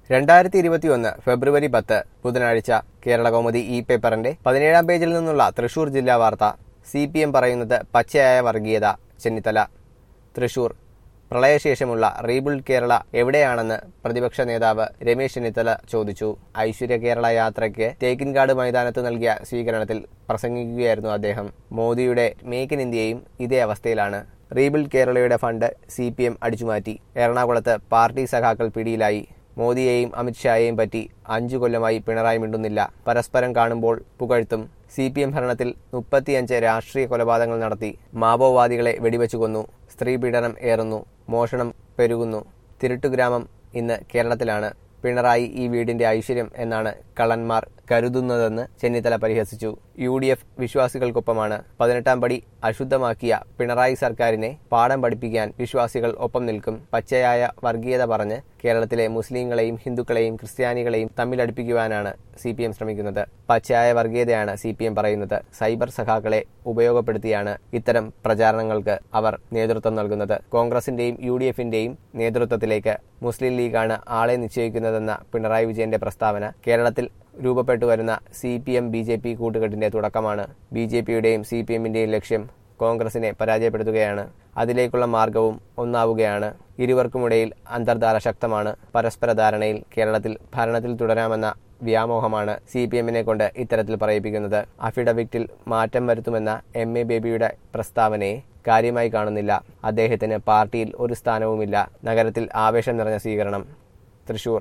രണ്ടായിരത്തി ഇരുപത്തിയൊന്ന് ഫെബ്രുവരി പത്ത് ബുധനാഴ്ച കേരള കൗമുദി ഇ പേപ്പറിന്റെ പതിനേഴാം പേജിൽ നിന്നുള്ള തൃശൂർ ജില്ലാ വാർത്ത സി പി എം പറയുന്നത് പച്ചയായ വർഗീയത ചെന്നിത്തല തൃശൂർ പ്രളയശേഷമുള്ള റീബിൾഡ് കേരള എവിടെയാണെന്ന് പ്രതിപക്ഷ നേതാവ് രമേശ് ചെന്നിത്തല ചോദിച്ചു ഐശ്വര്യ കേരള യാത്രയ്ക്ക് തേക്കിൻകാട് മൈതാനത്ത് നൽകിയ സ്വീകരണത്തിൽ പ്രസംഗിക്കുകയായിരുന്നു അദ്ദേഹം മോദിയുടെ മേക്ക് ഇൻ ഇന്ത്യയും ഇതേ അവസ്ഥയിലാണ് റീബിൾഡ് കേരളയുടെ ഫണ്ട് സി പി എം അടിച്ചുമാറ്റി എറണാകുളത്ത് പാർട്ടി സഖാക്കൾ പിടിയിലായി മോദിയെയും അമിത്ഷായെയും പറ്റി അഞ്ചു കൊല്ലമായി പിണറായി മിണ്ടുന്നില്ല പരസ്പരം കാണുമ്പോൾ പുകഴ്ത്തും സി പി എം ഭരണത്തിൽ മുപ്പത്തിയഞ്ച് രാഷ്ട്രീയ കൊലപാതകങ്ങൾ നടത്തി മാവോവാദികളെ വെടിവെച്ചു കൊന്നു സ്ത്രീ പീഡനം ഏറുന്നു മോഷണം പെരുകുന്നു തിരുട്ടുഗ്രാമം ഇന്ന് കേരളത്തിലാണ് പിണറായി ഈ വീടിന്റെ ഐശ്വര്യം എന്നാണ് കള്ളന്മാർ കരുതുന്നതെന്ന് ചെന്നിത്തല പരിഹസിച്ചു യു ഡി എഫ് വിശ്വാസികൾക്കൊപ്പമാണ് പതിനെട്ടാം പടി അശുദ്ധമാക്കിയ പിണറായി സർക്കാരിനെ പാഠം പഠിപ്പിക്കാൻ വിശ്വാസികൾ ഒപ്പം നിൽക്കും പച്ചയായ വർഗീയത പറഞ്ഞ് കേരളത്തിലെ മുസ്ലിങ്ങളെയും ഹിന്ദുക്കളെയും ക്രിസ്ത്യാനികളെയും തമ്മിലടുപ്പിക്കുവാനാണ് സി പി എം ശ്രമിക്കുന്നത് പച്ചയായ വർഗീയതയാണ് സി പി എം പറയുന്നത് സൈബർ സഖാക്കളെ ഉപയോഗപ്പെടുത്തിയാണ് ഇത്തരം പ്രചാരണങ്ങൾക്ക് അവർ നേതൃത്വം നൽകുന്നത് കോൺഗ്രസിന്റെയും യു ഡി എഫിന്റെയും നേതൃത്വത്തിലേക്ക് മുസ്ലിം ലീഗാണ് ആളെ നിശ്ചയിക്കുന്നതെന്ന പിണറായി വിജയന്റെ പ്രസ്താവന കേരളത്തിൽ രൂപപ്പെട്ടു വരുന്ന C P M B J P കൂട്ടുകെട്ടിന്റെ തുടക്കമാണ് ബി ജെ പിയുടെയും സി പി എമ്മിന്റെയും ലക്ഷ്യം കോൺഗ്രസിനെ പരാജയപ്പെടുത്തുകയാണ് അതിലേക്കുള്ള മാർഗവും ഒന്നാവുകയാണ് ഇരുവർക്കുമിടയിൽ അന്തർധാര ശക്തമാണ് പരസ്പര ധാരണയിൽ കേരളത്തിൽ ഭരണത്തിൽ തുടരാമെന്ന വ്യാമോഹമാണ് സി പി എമ്മിനെ കൊണ്ട് ഇത്തരത്തിൽ പറയിപ്പിക്കുന്നത് അഫിഡവിറ്റിൽ മാറ്റം വരുത്തുമെന്ന എം എ ബേബിയുടെ പ്രസ്താവനയെ കാര്യമായി കാണുന്നില്ല അദ്ദേഹത്തിന് പാർട്ടിയിൽ ഒരു സ്ഥാനവുമില്ല നഗരത്തിൽ ആവേശം നിറഞ്ഞ സ്വീകരണം തൃശൂർ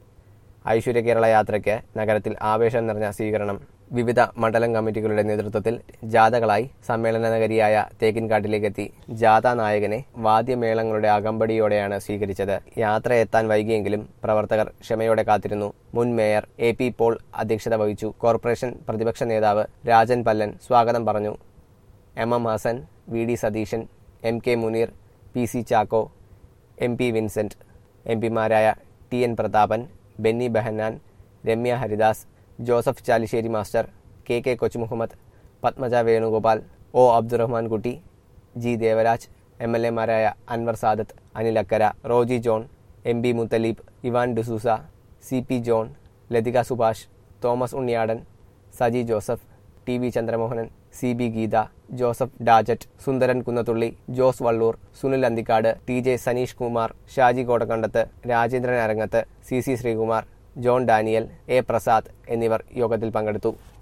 ഐശ്വര്യ കേരള യാത്രയ്ക്ക് നഗരത്തിൽ ആവേശം നിറഞ്ഞ സ്വീകരണം വിവിധ മണ്ഡലം കമ്മിറ്റികളുടെ നേതൃത്വത്തിൽ ജാഥകളായി സമ്മേളന നഗരിയായ തേക്കിൻകാട്ടിലേക്കെത്തി ജാഥ നായകനെ വാദ്യമേളങ്ങളുടെ അകമ്പടിയോടെയാണ് സ്വീകരിച്ചത് യാത്ര എത്താൻ വൈകിയെങ്കിലും പ്രവർത്തകർ ക്ഷമയോടെ കാത്തിരുന്നു മുൻ മേയർ എ പി പോൾ അധ്യക്ഷത വഹിച്ചു കോർപ്പറേഷൻ പ്രതിപക്ഷ നേതാവ് രാജൻ പല്ലൻ സ്വാഗതം പറഞ്ഞു M M Hassan V D Satheesan M K Muneer P C Chacko M P Vincent M പിമാരായ T N Prathapan Benny Behanan Ramya Haridas Joseph Chalissery master K K Kochumuhammed Padmaja Venugopal O Abdurahman Kutty G Devaraj M L എമാരായ Anwar Sadath Anil Akkara Roji John M B Muthaleeb Ivan D'Souza C P John Lathika Subhash Thomas Unniyadan Saji Joseph T V Chandramohanan C B Geetha Joseph Tajet Sundaran Kunnathully Jose Valloor Sunil Anthikad T J Saneesh Kumar Shaji Kodakandath Rajendran Arangath C C Sreekumar John Daniel A Prasad എന്നിവർ യോഗത്തിൽ പങ്കെടുത്തു